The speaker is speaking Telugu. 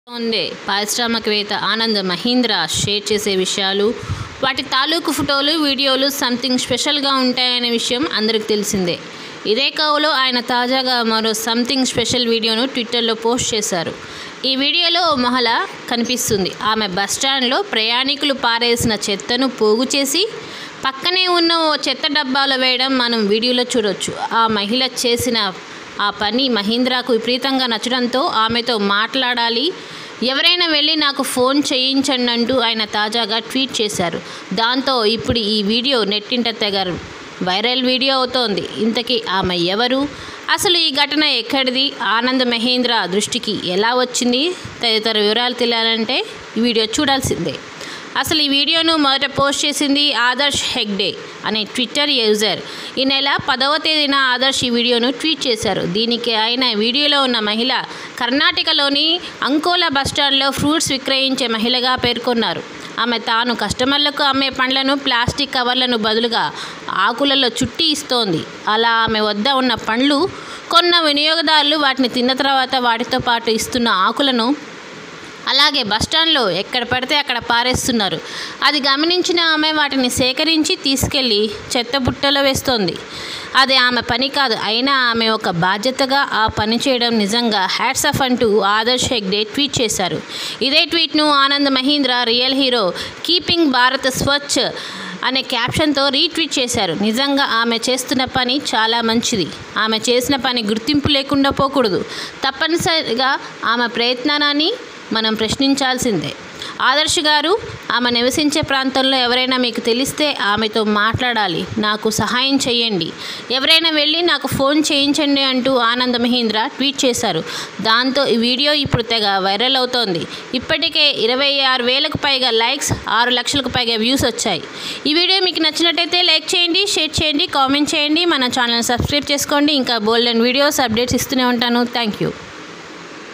ఉంది పారిశ్రామికవేత్త ఆనంద్ మహీంద్రా షేర్ చేసే విషయాలు వాటి తాలూకు ఫోటోలు వీడియోలు సంథింగ్ స్పెషల్గా ఉంటాయనే విషయం అందరికి తెలిసిందే ఇదే కావులో ఆయన తాజాగా మరో సంథింగ్ స్పెషల్ వీడియోను ట్విట్టర్లో పోస్ట్ చేశారు ఈ వీడియోలో ఓ మహిళ కనిపిస్తుంది ఆమె బస్టాండ్లో ప్రయాణికులు పారేసిన చెత్తను పోగు చేసి పక్కనే ఉన్న ఓ చెత్త డబ్బాలో వేయడం మనం వీడియోలో చూడొచ్చు ఆ మహిళ చేసిన ఆ పని మహీంద్రాకు విపరీతంగా నచ్చడంతో ఆమెతో మాట్లాడాలి ఎవరైనా వెళ్ళి నాకు ఫోన్ చేయించండి అంటూ ఆయన తాజాగా ట్వీట్ చేశారు దాంతో ఇప్పుడు ఈ వీడియో నెట్టింట తెగ వైరల్ వీడియో అవుతోంది ఇంతకీ ఆమె ఎవరు అసలు ఈ ఘటన ఎక్కడిది ఆనంద్ మహేంద్ర దృష్టికి ఎలా వచ్చింది తదితర వివరాలు తెలియాలంటే ఈ వీడియో చూడాల్సిందే అసలు ఈ వీడియోను మొదట పోస్ట్ చేసింది ఆదర్శ్ హెగ్డే అనే ట్విట్టర్ యూజర్ ఈ నెల పదవ తేదీన ఆదర్శ్ ఈ వీడియోను ట్వీట్ చేశారు దీనికి ఆయన వీడియోలో ఉన్న మహిళ కర్ణాటకలోని అంకోలా బస్టాండ్లో ఫ్రూట్స్ విక్రయించే మహిళగా పేర్కొన్నారు ఆమె తాను కస్టమర్లకు అమ్మే పండ్లను ప్లాస్టిక్ కవర్లను బదులుగా ఆకులలో చుట్టి ఇస్తోంది అలా ఆమె వద్ద ఉన్న పండ్లు కొన్న వినియోగదారులు వాటిని తిన్న తర్వాత వాటితో పాటు ఇస్తున్న ఆకులను అలాగే బస్టాండ్లో ఎక్కడ పడితే అక్కడ పారేస్తున్నారు అది గమనించిన ఆమె వాటిని సేకరించి తీసుకెళ్ళి చెత్త బుట్టలో వేస్తోంది అది ఆమె పని కాదు అయినా ఆమె ఒక బాధ్యతగా ఆ పని చేయడం నిజంగా హ్యాట్స్ ఆఫ్ అంటూ ఆదర్శ్ హెగ్డే ట్వీట్ చేశారు ఇదే ట్వీట్ను Anand Mahindra real hero keeping Bharat Swachh అనే క్యాప్షన్తో రీట్వీట్ చేశారు నిజంగా ఆమె చేస్తున్న పని చాలా మంచిది ఆమె చేసిన పని గుర్తింపు లేకుండా పోకూడదు తప్పనిసరిగా ఆమె ప్రయత్నాన్ని మనం ప్రశ్నించాల్సిందే ఆదర్శ్ గారు ఆమె నివసించే ప్రాంతంలో ఎవరైనా మీకు తెలిస్తే ఆమెతో మాట్లాడాలి నాకు సహాయం చేయండి ఎవరైనా వెళ్ళి నాకు ఫోన్ చేయించండి అంటూ ఆనంద్ మహీంద్ర ట్వీట్ చేశారు దాంతో ఈ వీడియో ఇప్పుడు తెగ వైరల్ అవుతోంది ఇప్పటికే ఇరవై ఆరు వేలకు పైగా లైక్స్ ఆరు లక్షలకు పైగా వ్యూస్ వచ్చాయి ఈ వీడియో మీకు నచ్చినట్టయితే లైక్ చేయండి షేర్ చేయండి కామెంట్ చేయండి మన ఛానల్ సబ్స్క్రైబ్ చేసుకోండి ఇంకా బోల్డెన్ వీడియోస్ అప్డేట్స్ ఇస్తూనే ఉంటాను థ్యాంక్ యూ